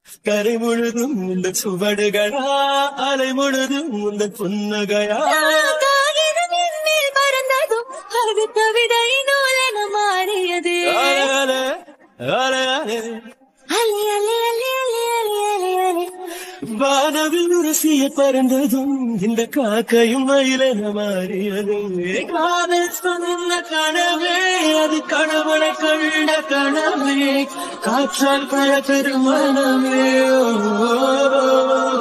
கரை முழுதும் இந்த சுவடுகளா அலை முழுதும் இந்த புன்னகையா காகிதம் என்மேல் பறந்ததும் அது கவிதை நூலென மாறியது அலே, அலே, அலே, அலி அலி அலி அலி அலி அலி அலி வானவில் உரசிய பறந்ததும் இந்த காக்கையும் மயிலென மாறியது காதல் சொன்ன கனவே அது கணவனை கண்ட கனவே காற்றால் பல பெருமனமே ஓ, ஓ, ஓ.